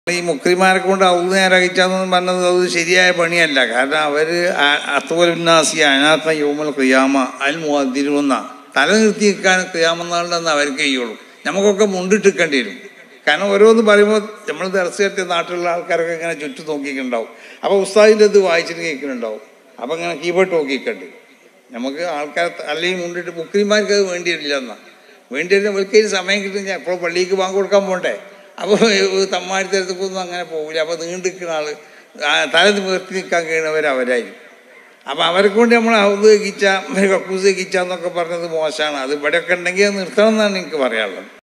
ഈ മുക്രിമാരെ കൊണ്ട് ഔദ് നേരകിച്ചാന്ന് പറഞ്ഞത് അത് ശരിയായ പണിയല്ല കാരണം അവർ അത്തോലുന്നാസി അനാത്ത യോമൽ ക്രിയാമ അൽ മുതിരുന്ന തല നിർത്തി നിൽക്കാൻ ക്രിയാമെന്നാളുണ്ടെന്ന് അവർക്ക് കഴിയുള്ളൂ നമുക്കൊക്കെ മുണ്ടിട്ടിക്കേണ്ടി വരും കാരണം ഓരോന്ന് പറയുമ്പോൾ നമ്മൾ ദർശനത്തെ നാട്ടിലുള്ള ആൾക്കാരൊക്കെ ഇങ്ങനെ ചുറ്റും നോക്കിയിട്ടുണ്ടാവും അപ്പോൾ ഉസ്താദിൻ്റെ ഇത് വായിച്ചിട്ട് കേൾക്കുന്നുണ്ടാവും അപ്പോൾ ഇങ്ങനെ കീബോർഡ് നോക്കിക്കണ്ട് നമുക്ക് ആൾക്കാർ അല്ലെങ്കിൽ മുണ്ടിട്ട് മുക്രിമാർക്ക് അത് വേണ്ടി വരില്ല എന്നാ വേണ്ടി വരുന്ന ഒരിക്കലും സമയം കിട്ടും ഞാൻ ഇപ്പോൾ പള്ളിക്ക് ബാങ്ക് കൊടുക്കാൻ പോകണ്ടേ അപ്പോൾ തമ്മാടിത്തരത്തേക്കൊന്നും അങ്ങനെ പോകില്ല അപ്പോൾ നീണ്ടു നിൽക്കുന്ന ആൾ തല നിർത്തി നിൽക്കാൻ കഴിയുന്നവർ അവരായിരിക്കും അപ്പം അവരെ കൊണ്ട് നമ്മൾ ഹൗദ് കിച്ച കക്കൂസ് കിച്ച എന്നൊക്കെ പറഞ്ഞത് മോശമാണ് അത് ഇവിടെയൊക്കെ ഉണ്ടെങ്കിൽ അത് നിർത്തണം എന്നാണ് എനിക്ക് പറയാനുള്ളത്